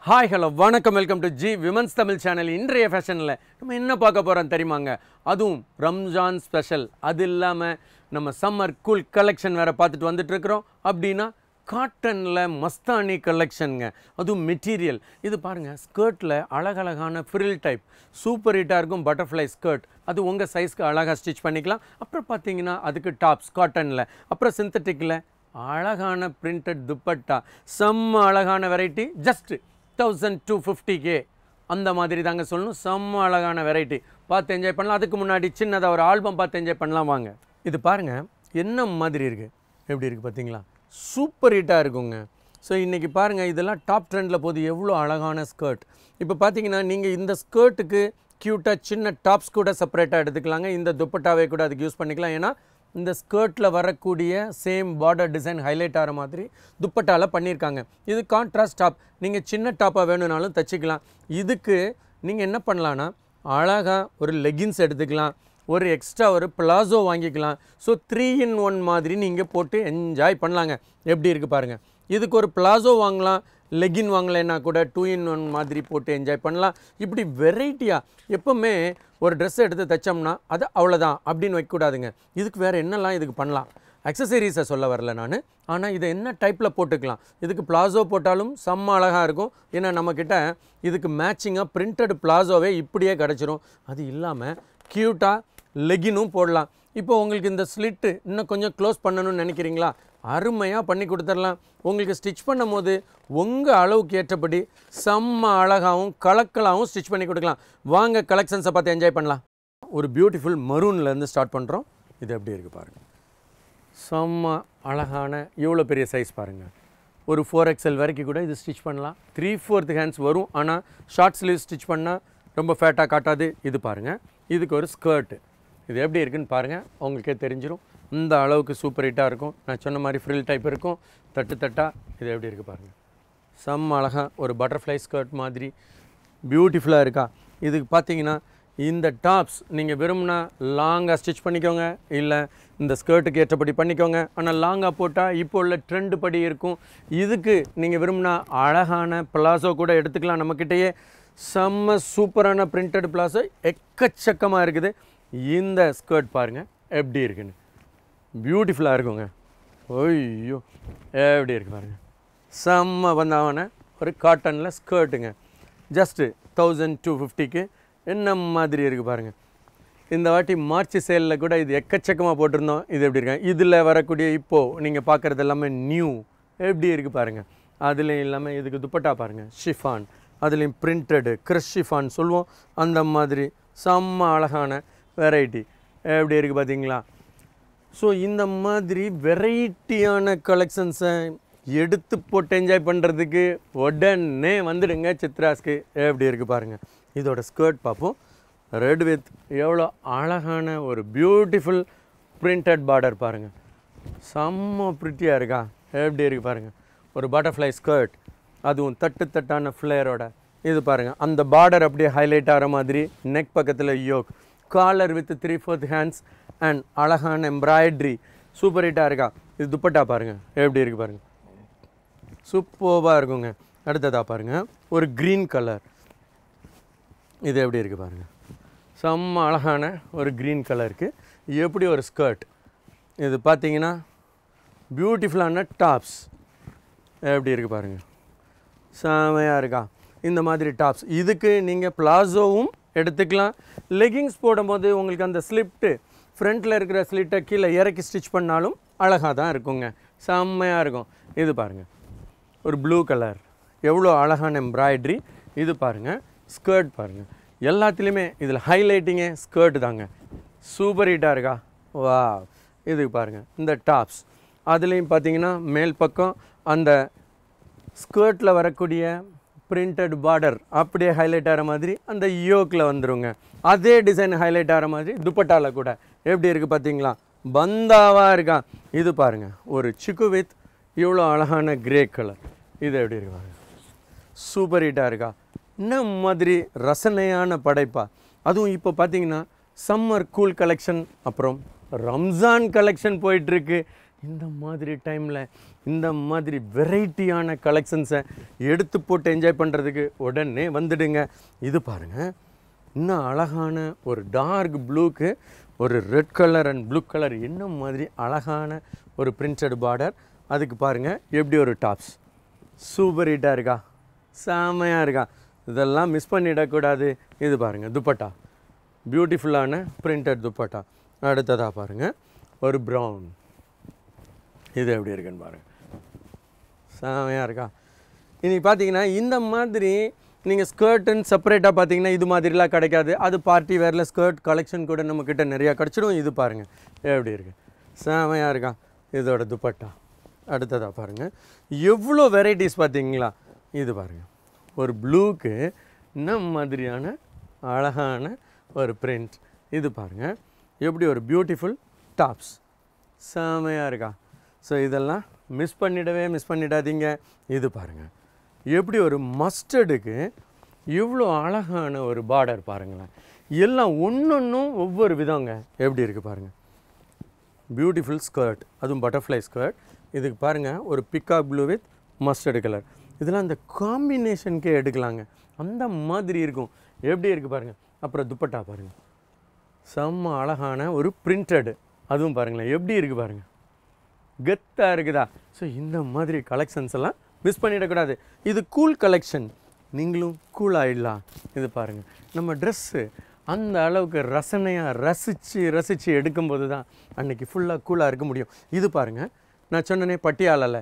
hi hello வணக்கம் welcome to G women's Tamil channel இன்றைய ஃபேஷனில் நம்ம என்ன பார்க்க போகிறோம் தெரியுமாங்க அதுவும் ரம்ஜான் ஸ்பெஷல் அது இல்லாமல் நம்ம சம்மர் கூல் கலெக்ஷன் வேறு பார்த்துட்டு வந்துட்டு இருக்கிறோம் அப்படின்னா காட்டனில் மஸ்தானி கலெக்ஷனுங்க அதுவும் மெட்டீரியல் இது பாருங்கள் ஸ்கர்ட்டில் அழகழகான ஃப்ரில் டைப் சூப்பர் ஹிட்டாக இருக்கும் பட்டர்ஃப்ளை ஸ்கர்ட் அது உங்கள் சைஸ்க்கு அழகாக ஸ்டிச் பண்ணிக்கலாம் அப்புறம் பார்த்தீங்கன்னா அதுக்கு டாப்ஸ் காட்டனில் அப்புறம் சிந்தட்டிக்கில் அழகான பிரிண்டட் துப்பட்டா செம்ம அழகான variety just thousand two fifty K அந்த மாதிரி தாங்க சொல்லணும் செம்ம அழகான வெரைட்டி பார்த்து என்ஜாய் பண்ணலாம் அதுக்கு முன்னாடி சின்னதாக ஒரு ஆல்பம் பார்த்து என்ஜாய் பண்ணலாம் வாங்க இது பாருங்கள் என்ன மாதிரி இருக்குது எப்படி இருக்குது பார்த்தீங்களா சூப்பர் ஹிட்டாக இருக்குங்க ஸோ இன்றைக்கி பாருங்கள் இதெல்லாம் டாப் ட்ரெண்டில் போது எவ்வளோ அழகான ஸ்கர்ட் இப்போ பார்த்தீங்கன்னா நீங்கள் இந்த ஸ்கர்ட்டுக்கு க்யூட்டாக சின்ன டாப்ஸ் கூட செப்பரேட்டாக எடுத்துக்கலாங்க இந்த துப்பட்டாவே கூட அதுக்கு யூஸ் பண்ணிக்கலாம் ஏன்னா இந்த ஸ்கர்ட்டில் வரக்கூடிய சேம் பார்டர் டிசைன் ஹைலைட் ஆகிற மாதிரி துப்பட்டாவில் பண்ணியிருக்காங்க இது கான்ட்ராஸ்ட் டாப் நீங்கள் சின்ன டாப்பாக வேணும்னாலும் தச்சுக்கலாம் இதுக்கு நீங்கள் என்ன பண்ணலான்னா அழகாக ஒரு லெகின்ஸ் எடுத்துக்கலாம் ஒரு எக்ஸ்ட்ரா ஒரு பிளாசோ வாங்கிக்கலாம் ஸோ த்ரீ இன் ஒன் மாதிரி நீங்கள் போட்டு என்ஜாய் பண்ணலாங்க எப்படி இருக்குது பாருங்கள் இதுக்கு ஒரு பிளாசோ வாங்கலாம் லெகின் வாங்கலைன்னா கூட டூ இன் ஒன் மாதிரி போட்டு என்ஜாய் பண்ணலாம் இப்படி வெரைட்டியாக எப்போவுமே ஒரு ட்ரெஸ் எடுத்து தைச்சோம்னா அது அவ்வளோதான் அப்படின்னு வைக்கக்கூடாதுங்க இதுக்கு வேறு என்னெல்லாம் இதுக்கு பண்ணலாம் அக்சசரிஸை சொல்ல வரல நான் ஆனால் இதை என்ன டைப்பில் போட்டுக்கலாம் இதுக்கு பிளாசோ போட்டாலும் செம்ம அழகாக இருக்கும் ஏன்னா நம்மக்கிட்ட இதுக்கு மேட்சிங்காக பிரிண்டட் பிளாசோவே இப்படியே கிடச்சிரும் அது இல்லாமல் க்யூட்டாக லெகினும் போடலாம் இப்போ உங்களுக்கு இந்த ஸ்லிட்டு இன்னும் கொஞ்சம் க்ளோஸ் பண்ணணும்னு நினைக்கிறீங்களா அருமையாக பண்ணி கொடுத்துடலாம் உங்களுக்கு ஸ்டிச் பண்ணும் போது உங்கள் அளவுக்கு ஏற்றபடி செம்ம அழகாகவும் கலக்கலாகவும் ஸ்டிச் பண்ணி கொடுக்கலாம் வாங்க கலெக்ஷன்ஸை பார்த்து என்ஜாய் பண்ணலாம் ஒரு பியூட்டிஃபுல் மரூன்லேருந்து ஸ்டார்ட் பண்ணுறோம் இது எப்படி இருக்குது பாருங்கள் செம்ம அழகான இவ்வளோ பெரிய சைஸ் பாருங்கள் ஒரு ஃபோர் எக்ஸ்எல் வரைக்கும் கூட இது ஸ்டிச் பண்ணலாம் த்ரீ ஃபோர்த் ஹேண்ட்ஸ் வரும் ஆனால் ஷார்ட் ஸ்லீவ் ஸ்டிச் பண்ணால் ரொம்ப ஃபேட்டாக காட்டாது இது பாருங்கள் இதுக்கு ஒரு ஸ்கர்ட்டு இது எப்படி இருக்குன்னு பாருங்கள் உங்களுக்கே தெரிஞ்சிடும் இந்த அளவுக்கு சூப்பர் ஹிட்டாக இருக்கும் நான் சொன்ன மாதிரி ஃப்ரில் டைப் இருக்கும் தட்டு தட்டாக இது எப்படி இருக்குது பாருங்கள் செம்ம அழகாக ஒரு பட்டர்ஃப்ளை ஸ்கர்ட் மாதிரி பியூட்டிஃபுல்லாக இருக்கா இதுக்கு பார்த்தீங்கன்னா இந்த டாப்ஸ் நீங்கள் விரும்பினா லாங்காக ஸ்டிச் பண்ணிக்கோங்க இல்லை இந்த ஸ்கர்ட்டுக்கு ஏற்றபடி பண்ணிக்கோங்க ஆனால் லாங்காக போட்டால் இப்போ உள்ள ட்ரெண்டு படி இருக்கும் இதுக்கு நீங்கள் விரும்பினா அழகான பிளாசோ கூட எடுத்துக்கலாம் நம்மக்கிட்டேயே செம்ம சூப்பரான பிரிண்டட் பிளாசோ எக்கச்சக்கமாக இருக்குது இந்த ஸ்கர்ட் பாருங்கள் எப்படி இருக்குன்னு பியூட்டிஃபுல்லாக இருக்குங்க ஐயோ எப்படி இருக்கு பாருங்கள் செம்ம வந்தாவன ஒரு காட்டனில் ஸ்கர்ட்டுங்க ஜஸ்ட்டு தௌசண்ட் டூ ஃபிஃப்டிக்கு என்ன மாதிரி இருக்குது பாருங்கள் இந்த வாட்டி மார்ச் சேலில் கூட இது எக்கச்சக்கமாக போட்டிருந்தோம் இது எப்படி இருக்கேன் இதில் வரக்கூடிய இப்போது நீங்கள் பார்க்குறது எல்லாமே நியூ எப்படி இருக்குது பாருங்கள் அதுலேயும் இல்லாமல் இதுக்கு துப்பட்டா பாருங்கள் ஷிஃபான் அதுலேயும் பிரிண்டடு க்ரஷ் ஷிஃபான் சொல்லுவோம் அந்த மாதிரி செம்ம அழகான வெரைட்டி எப்படி இருக்குது பார்த்தீங்களா ஸோ இந்த மாதிரி வெரைட்டியான கலெக்ஷன்ஸை எடுத்து போட்டு என்ஜாய் பண்ணுறதுக்கு உடனே வந்துடுங்க சித்ராஸ்க்கு எப்படி இருக்குது பாருங்கள் இதோட ஸ்கர்ட் பார்ப்போம் ரெட் வித் எவ்வளோ அழகான ஒரு பியூட்டிஃபுல் பிரிண்டட் பார்டர் பாருங்கள் செம்ம ப்ரிட்டியாக இருக்கா எப்படி இருக்குது பாருங்கள் ஒரு பட்டர்ஃப்ளை ஸ்கர்ட் அதுவும் தட்டு தட்டான ஃப்ளேயரோட இது பாருங்கள் அந்த பார்டர் அப்படியே ஹைலைட் ஆகிற மாதிரி நெக் பக்கத்தில் yoke collar with three fourth hands and அழகான எம்ப்ராய்ட்ரி சூப்பர் ஹிட்டாக இருக்கா இது துப்பட்டா பாருங்கள் எப்படி இருக்குது பாருங்கள் சூப்பர்வாக இருக்குங்க அடுத்ததாக பாருங்கள் ஒரு க்ரீன் கலர் இது எப்படி இருக்குது பாருங்கள் செம்ம அழகான ஒரு க்ரீன் கலருக்கு எப்படி ஒரு ஸ்கர்ட் இது பார்த்தீங்கன்னா பியூட்டிஃபுல்லான டாப்ஸ் எப்படி இருக்குது பாருங்கள் செமையாக இருக்கா இந்த மாதிரி டாப்ஸ் இதுக்கு நீங்கள் பிளாசோவும் எடுத்துக்கலாம் லெகிங்ஸ் போடும்போது உங்களுக்கு அந்த ஸ்லிப்ட்டு ஃப்ரண்ட்டில் இருக்கிற ஸ்லிட்டை கீழே இறக்கி ஸ்டிச் பண்ணாலும் அழகாக தான் இருக்குங்க செம்மையாக இருக்கும் இது பாருங்கள் ஒரு ப்ளூ கலர் எவ்வளோ அழகான எம்ப்ராய்ட்ரி இது பாருங்கள் ஸ்கர்ட் பாருங்கள் எல்லாத்துலேயுமே இதில் ஹைலைட்டிங்கே ஸ்கர்ட் தாங்க சூப்பர் ஹீட்டாக இருக்கா வா இதுக்கு பாருங்கள் இந்த டாப்ஸ் அதுலேயும் பார்த்தீங்கன்னா மேல் பக்கம் அந்த ஸ்கர்ட்டில் வரக்கூடிய பிரிண்டட் பார்டர் அப்படியே ஹைலைட் ஆகிற மாதிரி அந்த யோக்கில் வந்துருங்க அதே டிசைன் ஹைலைட் ஆகிற மாதிரி துப்பட்டாவில் கூட எப்படி இருக்குது பார்த்தீங்களா பந்தாவாக இருக்கா இது பாருங்கள் ஒரு சிக்கு வித் இவ்வளோ அழகான கிரே கலர் இது எப்படி இருக்கு பாருங்க சூப்பர் ஹிட்டாக இருக்கா என்ன மாதிரி ரசனையான படைப்பா அதுவும் இப்போ பார்த்தீங்கன்னா சம்மர் கூல் கலெக்ஷன் அப்புறம் ரம்ஜான் கலெக்ஷன் போயிட்டுருக்கு இந்த மாதிரி டைமில் இந்த மாதிரி வெரைட்டியான கலெக்ஷன்ஸை எடுத்து போட்டு என்ஜாய் பண்ணுறதுக்கு உடனே வந்துடுங்க இது பாருங்கள் இன்னும் அழகான ஒரு டார்க் ப்ளூக்கு ஒரு red colour and blue colour என்ன மாதிரி அழகான ஒரு பிரிண்டட் பார்டர் அதுக்கு பாருங்கள் எப்படி ஒரு டாப்ஸ் சூப்பர் ஹிட்டாக இருக்கா செமையாக இருக்கா இதெல்லாம் மிஸ் பண்ணிடக்கூடாது இது பாருங்கள் துப்பட்டா பியூட்டிஃபுல்லான பிரிண்டட் துப்பட்டா அடுத்ததாக பாருங்கள் ஒரு ப்ரௌன் இது எப்படி இருக்குன்னு பாருங்கள் செமையாக இருக்கா இன்னைக்கு பார்த்தீங்கன்னா இந்த மாதிரி நீங்கள் ஸ்கர்ட்டுன்னு செப்பரேட்டாக பார்த்தீங்கன்னா இது மாதிரிலாம் கிடைக்காது அது பார்ட்டி வேரில் ஸ்கர்ட் கலெக்ஷன் கூட நம்மக்கிட்ட நிறையா கிடச்சிடும் இது பாருங்கள் எப்படி இருக்கு செமையாக இருக்கா இதோட துப்பட்டா அடுத்ததாக பாருங்கள் எவ்வளோ வெரைட்டிஸ் பார்த்தீங்களா இது பாருங்கள் ஒரு ப்ளூக்கு இந்த மாதிரியான அழகான ஒரு பிரிண்ட் இது பாருங்கள் எப்படி ஒரு பியூட்டிஃபுல் டாப்ஸ் செமையாக இருக்கா ஸோ இதெல்லாம் மிஸ் பண்ணிடவே மிஸ் பண்ணிடாதீங்க இது பாருங்கள் எப்படி ஒரு மஸ்டர்டுக்கு இவ்வளோ அழகான ஒரு பார்டர் பாருங்களேன் எல்லாம் ஒன்றொன்றும் ஒவ்வொரு விதங்க எப்படி இருக்குது பாருங்கள் பியூட்டிஃபுல் ஸ்கர்ட் அதுவும் பட்டர்ஃப்ளை ஸ்கர்ட் இதுக்கு பாருங்கள் ஒரு peacock blue with mustard colour இதெல்லாம் அந்த காம்பினேஷனுக்கே எடுக்கலாங்க அந்த மாதிரி இருக்கும் எப்படி இருக்குது பாருங்கள் அப்புறம் துப்பட்டா பாருங்கள் செம்ம அழகான ஒரு பிரிண்டட் அதுவும் பாருங்களேன் எப்படி இருக்குது பாருங்கள் கெத்தாக இருக்குதா ஸோ இந்த மாதிரி கலெக்ஷன்ஸ் எல்லாம் மிஸ் பண்ணிடக்கூடாது இது கூல் கலெக்ஷன் நீங்களும் கூல் ஆயிடலாம் இது பாருங்கள் நம்ம ட்ரெஸ்ஸு அந்த அளவுக்கு ரசனையாக ரசித்து ரசித்து எடுக்கும்போது தான் அன்னைக்கு ஃபுல்லாக கூலாக இருக்க முடியும் இது பாருங்கள் நான் சொன்னனே பட்டியாலால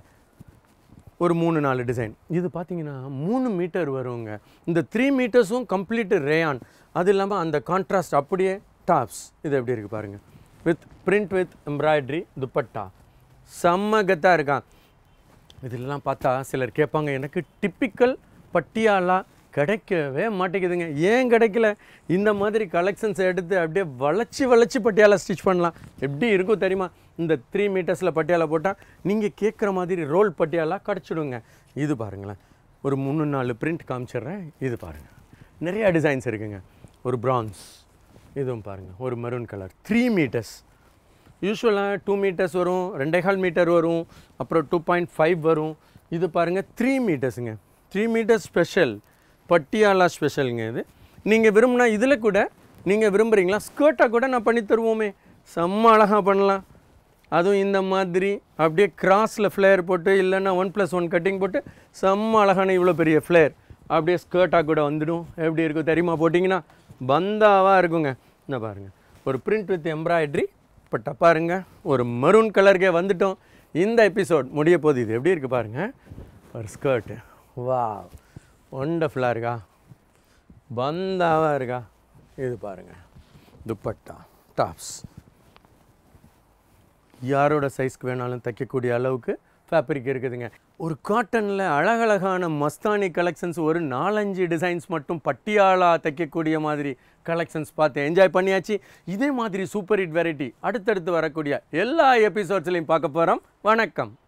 ஒரு மூணு நாலு டிசைன் இது பார்த்தீங்கன்னா மூணு மீட்டர் வருங்க இந்த த்ரீ மீட்டர்ஸும் கம்ப்ளீட்டு ரேயான் அது இல்லாமல் அந்த கான்ட்ராஸ்ட் அப்படியே டாப்ஸ் இது எப்படி இருக்குது பாருங்கள் with print with embroidery dupatta செம்ம கத்தாக இருக்கான் இதெல்லாம் பார்த்தா சிலர் கேட்பாங்க எனக்கு டிப்பிக்கல் பட்டியாலா கிடைக்கவே மாட்டேங்குதுங்க ஏன் கிடைக்கல இந்த மாதிரி கலெக்ஷன்ஸ் எடுத்து அப்படியே வளைச்சி வளைச்சி பட்டியாலா ஸ்டிச் பண்ணலாம் எப்படி இருக்கும் தெரியுமா இந்த த்ரீ மீட்டர்ஸில் பட்டியாலா போட்டால் நீங்கள் கேட்குற மாதிரி ரோல் பட்டியாலா கிடச்சிடுங்க இது பாருங்களேன் ஒரு மூணு நாலு பிரிண்ட் காமிச்சிடுறேன் இது பாருங்கள் நிறையா டிசைன்ஸ் இருக்குங்க ஒரு பிரான்ஸ் இதுவும் பாருங்கள் ஒரு மெரூன் கலர் த்ரீ மீட்டர்ஸ் யூஸ்வலாக டூ மீட்டர்ஸ் வரும் ரெண்டே கால் மீட்டர் வரும் அப்புறம் டூ பாயிண்ட் ஃபைவ் வரும் இது பாருங்கள் த்ரீ மீட்டர்ஸுங்க த்ரீ மீட்டர்ஸ் ஸ்பெஷல் பட்டியாலா ஸ்பெஷலுங்க இது நீங்கள் விரும்பினா இதில் கூட நீங்கள் விரும்புகிறீங்களா ஸ்கர்ட்டாக கூட நான் பண்ணி தருவோமே செம்ம அழகாக பண்ணலாம் அதுவும் இந்த மாதிரி அப்படியே கிராஸில் ஃப்ளேர் போட்டு இல்லைன்னா ஒன் ப்ளஸ் ஒன் கட்டிங் போட்டு செம்ம அழகான இவ்வளோ பெரிய ஃப்ளேர் அப்படியே ஸ்கர்ட்டாக கூட வந்துடும் எப்படி இருக்கும் தெரியுமா போட்டிங்கன்னா பந்தாவாக இருக்குங்க இந்த பாருங்கள் ஒரு பிரிண்ட் வித் எம்ப்ராய்ட்ரி பட்டா பாருங்க ஒரு மரூன் கலருக்கே வந்துட்டோம் இந்த எபிசோட் முடிய போகுது இது எப்படி இருக்குது பாருங்கள் ஒரு ஸ்கர்ட்டு வா ஒண்டர்ஃபுல்லாக இருக்கா பந்தாவாக இருக்கா இது பாருங்கள் துப்பட்டா டாப்ஸ் யாரோட சைஸ்க்கு வேணாலும் தைக்கக்கூடிய அளவுக்கு ஃபேப்ரிக் இருக்குதுங்க ஒரு காட்டனில் அழகழகான மஸ்தானி கலெக்ஷன்ஸ் ஒரு நாலஞ்சு டிசைன்ஸ் மட்டும் பட்டியாலா தைக்கக்கூடிய மாதிரி கலெக்ஷன்ஸ் பார்த்து என்ஜாய் பண்ணியாச்சு இதே மாதிரி சூப்பர் ஹிட் வெரைட்டி அடுத்தடுத்து வரக்கூடிய எல்லா எபிசோட்ஸ்லையும் பார்க்க போகிறோம் வணக்கம்